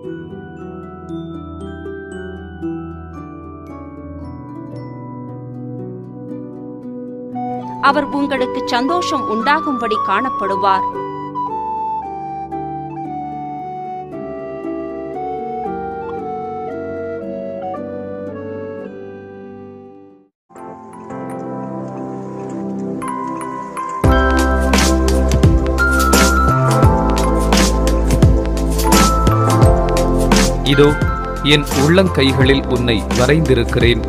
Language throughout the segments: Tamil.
அவர் உங்களுக்கு சந்தோஷம் உண்டாகும்படி காணப்படுவார் இதோ என் உள்ளங்கைகளில் உன்னை வரைந்திருக்கிறேன்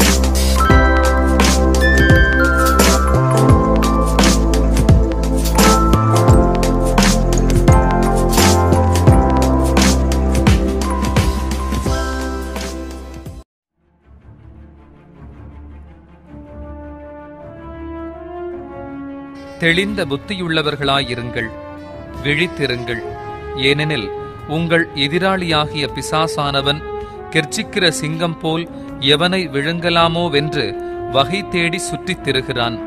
தெளிந்த புத்தியுள்ளவர்களாயிருங்கள் விழித்திருங்கள் ஏனெனில் உங்கள் எதிராளியாகிய பிசாசானவன் கெர்ச்சிக்கிற சிங்கம் போல் எவனை விழுங்கலாமோவென்று வகை தேடி சுற்றித் திரிகிறான்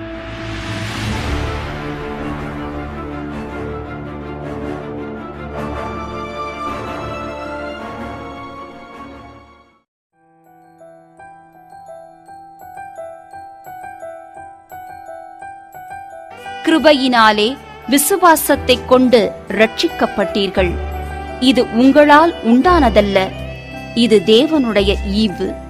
கிருபையினாலே விசுவாசத்தைக் கொண்டு ரட்சிக்கப்பட்டீர்கள் இது உங்களால் உண்டானதல்ல இது தேவனுடைய ஈவு